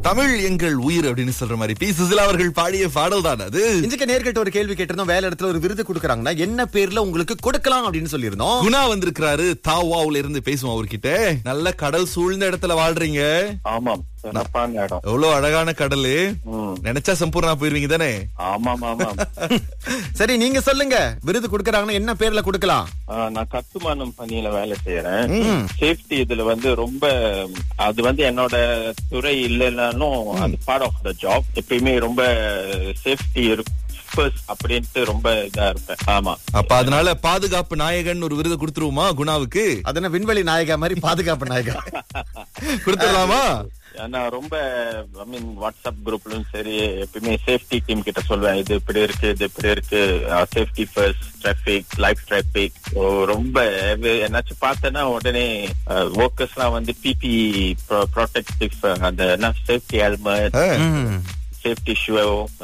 தமிழ் எங்கள் உயிர் அப்படின்னு சொல்ற மாதிரி பி சுசிலா அவர்கள் பாடிய பாடல் தான் அது இன்றைக்கு நேர்கிட்ட ஒரு கேள்வி கேட்டிருந்தோம் வேலை இடத்துல ஒரு விருது கொடுக்கறாங்கன்னா என்ன பேர்ல உங்களுக்கு கொடுக்கலாம் அப்படின்னு சொல்லியிருந்தோம் குணா வந்திருக்கிறாரு தாவாவுல இருந்து பேசுவோம் அவர்கிட்ட நல்ல கடல் சூழ்ந்த இடத்துல வாழ்றீங்க ஆமாம் சிறப்பான இடம் எவ்வளவு அழகான கடல் ம். நினைச்சா சம்பூர்ணா போயிருவீங்க தானே ஆமாம் ஆமாம் சரி நீங்க சொல்லுங்க விருது கொடுக்கறாங்கன்னா என்ன பேர்ல கொடுக்கலாம் ஆ, நான் கட்டுமானம் பணியில வேலை செய்யறேன் சேஃப்டி இதுல வந்து ரொம்ப அது வந்து என்னோட துறை இல்லைனாலும் அது பார்ட் ஆஃப் த ஜாப் எப்பயுமே ரொம்ப சேஃப்டி ஃபர்ஸ்ட் அப்படின்ட்டு ரொம்ப இதா இருப்பேன் ஆமா அப்ப அதனால பாதுகாப்பு நாயகன் ஒரு விருது கொடுத்துருவோமா குணாவுக்கு அதன விண்வெளி நாயகா மாதிரி பாதுகாப்பு நாயகா கொடுத்துடலாமா நான் ரொம்ப ஐ மீன் வாட்ஸ்அப் குரூப்லயும் சரி எப்பயுமே சேஃப்டி டீம் கிட்ட சொல்லுவேன் இது இப்படி இருக்கு இது இப்படி இருக்கு safety first traffic life traffic ரொம்ப எது- என்னாச்சும் பார்த்தேன்னா உடனே ஒர்க்கர்ஸ் எல்லாம் வந்து பிபி ப்ரொடெக்டிவ் அந்த என்ன சேஃப்டி ஹெல்மெட் ஆ. ம். சேஃப்டி ஷூ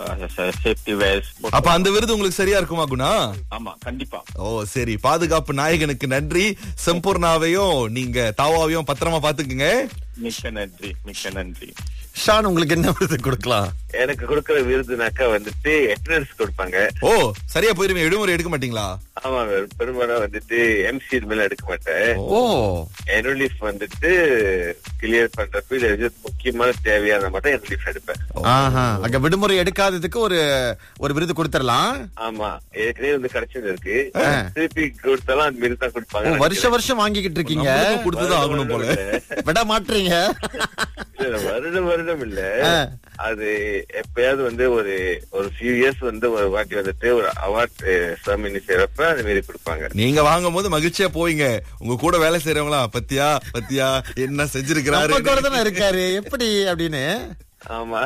சேஃப்டி வேஸ் அப்ப அந்த விருது உங்களுக்கு சரியா இருக்குமா குணா ஆமா கண்டிப்பா ஓ சரி பாதுகாப்பு நாயகனுக்கு நன்றி சம்பூர்ணாவையும் நீங்க தாவாவையும் பத்திரமா பாத்துக்குங்க மிக்க நன்றி மிக்க நன்றி ஷான் உங்களுக்கு என்ன விருது கொடுக்கலாம் எனக்கு கொடுக்கற விருதுனாக்கா வந்துட்டு அட்டண்டன்ஸ் கொடுப்பாங்க ஓ சரியா போயிருவீங்க விடுமுறை எடுக்க மாட்டீங்களா ஆமா பெரும்பாலும் வந்துட்டு எம்சி மேல எடுக்க மாட்டேன் ஓ annual leave வந்துட்டு கிளியர் பண்றப்ப இது எது முக்கியமான தேவையான மட்டும் annual leave எடுப்பேன் ஆஹா அங்க விடுமுறை எடுக்காததுக்கு ஒரு ஒரு விருது கொடுத்துடலாம் ஆமா ஏற்கனவே வந்து கிடைச்சது இருக்கு ஆ. திருப்பி கொடுத்தாலும் அது மாரி தான் ஓ, கொடுப்பாங்க வருஷ வருஷம் வாங்கிக்கிட்டு இருக்கீங்க நம்மளுக்கும் கொடுத்துதான் ஆகணும் போல விட மாட்டீங்க இல்ல, வருடம் வருடம் இல்ல ஆ. அது எப்பயாவது வந்து ஒரு ஒரு ஃபியூ இயர்ஸ் வந்து ஒரு வாட்டி வந்துட்டு ஒரு அவார்ட் செரமனி செய்யறப்ப அது மாரி கொடுப்பாங்க நீங்க வாங்கும் போது மகிழ்ச்சியா போவீங்க உங்க கூட வேலை செய்யறவங்களா பத்தியா பத்தியா என்ன செஞ்சிருக்கிறாரு நம்ம கூட தானே இருக்காரு எப்படி அப்படின்னு ஆமா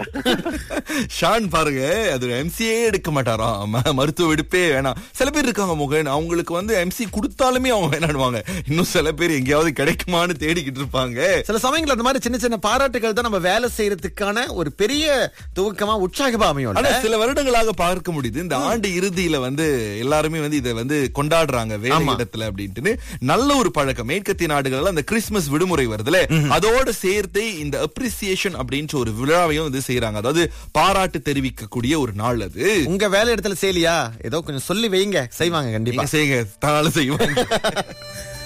ஷான் பாருங்க அது எம்சிஏ எடுக்க மாட்டாராம் ம- மருத்துவ விடுப்பே வேணாம் சில பேர் இருக்காங்க முகன் அவங்களுக்கு வந்து எம்சி கொடுத்தாலுமே அவங்க வேணாடுவாங்க இன்னும் சில பேர் எங்கேயாவது கிடைக்குமான்னு தேடிக்கிட்டு இருப்பாங்க சில சமயங்கள் அந்த மாதிரி சின்ன சின்ன பாராட்டுகள் தான் நம்ம வேலை செய்யறதுக்கான ஒரு பெரிய துவக்கமா உற்சாகமா அமையும் ஆனா சில வருடங்களாக பார்க்க முடியுது இந்த ஆண்டு இறுதியில வந்து எல்லாருமே வந்து இதை வந்து கொண்டாடுறாங்க வேலை ஆமா. இடத்துல அப்படின்ட்டு நல்ல ஒரு பழக்கம் மேற்கத்திய நாடுகள்ல அந்த கிறிஸ்துமஸ் விடுமுறை வருதுல அதோட சேர்த்து இந்த அப்ரிசியேஷன் அப்படின்ற ஒரு விழாவையும் வந்து செய்யறாங்க அதாவது பாராட்டு தெரிவிக்கக்கூடிய ஒரு நாள் அது உங்க வேலை இடத்துல செய்யலையா ஏதோ கொஞ்சம் சொல்லி வைங்க செய்வாங்க கண்டிப்பா நீங்க செய்யுங்க தானாலும் செய்வாங்க